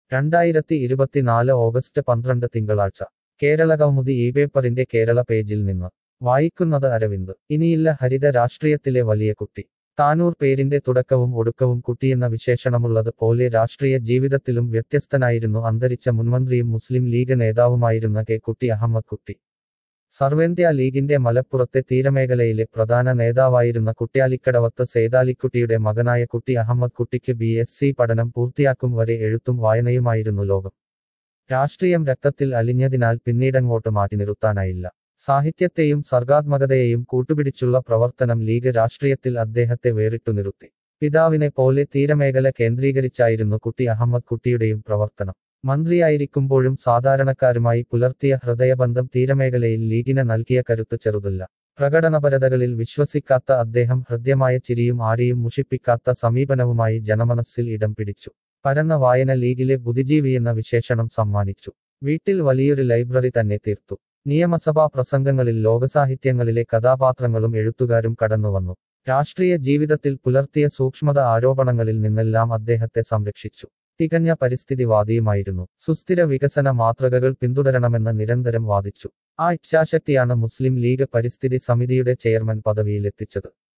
രണ്ടായിരത്തി ഇരുപത്തിനാല് ഓഗസ്റ്റ് പന്ത്രണ്ട് തിങ്കളാഴ്ച കേരള കൗമുദി ഈ പേപ്പറിന്റെ കേരള പേജിൽ നിന്ന് വായിക്കുന്നത് അരവിന്ദ് ഇനിയില്ല ഹരിത രാഷ്ട്രീയത്തിലെ വലിയ കുട്ടി താനൂർ പേരിന്റെ തുടക്കവും ഒടുക്കവും കുട്ടിയെന്ന വിശേഷണമുള്ളത് പോലെ രാഷ്ട്രീയ ജീവിതത്തിലും വ്യത്യസ്തനായിരുന്നു അന്തരിച്ച മുൻമന്ത്രിയും മുസ്ലിം ലീഗ് നേതാവുമായിരുന്ന കെ കുട്ടി അഹമ്മദ് കുട്ടി സർവേന്ത്യാ ലീഗിന്റെ മലപ്പുറത്തെ തീരമേഖലയിലെ പ്രധാന നേതാവായിരുന്ന കുട്യാലിക്കടവത്ത് സേതാലിക്കുട്ടിയുടെ മകനായ കുട്ടി അഹമ്മദ് കുട്ടിക്ക് ബി എസ് സി പഠനം പൂർത്തിയാക്കും വരെ എഴുത്തും വായനയുമായിരുന്നു ലോകം രാഷ്ട്രീയം രക്തത്തിൽ അലിഞ്ഞതിനാൽ പിന്നീടങ്ങോട്ട് മാറ്റി നിർത്താനായില്ല സാഹിത്യത്തെയും സർഗാത്മകതയെയും കൂട്ടുപിടിച്ചുള്ള പ്രവർത്തനം ലീഗ് രാഷ്ട്രീയത്തിൽ അദ്ദേഹത്തെ വേറിട്ടു നിർത്തി പിതാവിനെ പോലെ തീരമേഖല കേന്ദ്രീകരിച്ചായിരുന്നു കുട്ടി അഹമ്മദ് കുട്ടിയുടെയും പ്രവർത്തനം മന്ത്രിയായിരിക്കുമ്പോഴും സാധാരണക്കാരുമായി പുലർത്തിയ ഹൃദയബന്ധം തീരമേഖലയിൽ ലീഗിന് നൽകിയ കരുത്ത് ചെറുതല്ല പ്രകടനപരതകളിൽ വിശ്വസിക്കാത്ത അദ്ദേഹം ഹൃദ്യമായ ചിരിയും ആരെയും മുഷിപ്പിക്കാത്ത സമീപനവുമായി ജനമനസ്സിൽ ഇടം പിടിച്ചു പരന്ന വായന ലീഗിലെ ബുദ്ധിജീവിയെന്ന വിശേഷണം സമ്മാനിച്ചു വീട്ടിൽ വലിയൊരു ലൈബ്രറി തന്നെ തീർത്തു നിയമസഭാ പ്രസംഗങ്ങളിൽ ലോകസാഹിത്യങ്ങളിലെ കഥാപാത്രങ്ങളും എഴുത്തുകാരും കടന്നുവന്നു രാഷ്ട്രീയ ജീവിതത്തിൽ പുലർത്തിയ സൂക്ഷ്മത ആരോപണങ്ങളിൽ നിന്നെല്ലാം അദ്ദേഹത്തെ സംരക്ഷിച്ചു തികഞ്ഞ പരിസ്ഥിതിവാദിയുമായിരുന്നു സുസ്ഥിര വികസന മാതൃകകൾ പിന്തുടരണമെന്ന് നിരന്തരം വാദിച്ചു ആ ഇച്ഛാശക്തിയാണ് മുസ്ലിം ലീഗ് പരിസ്ഥിതി സമിതിയുടെ ചെയർമാൻ പദവിയിലെത്തിച്ചത്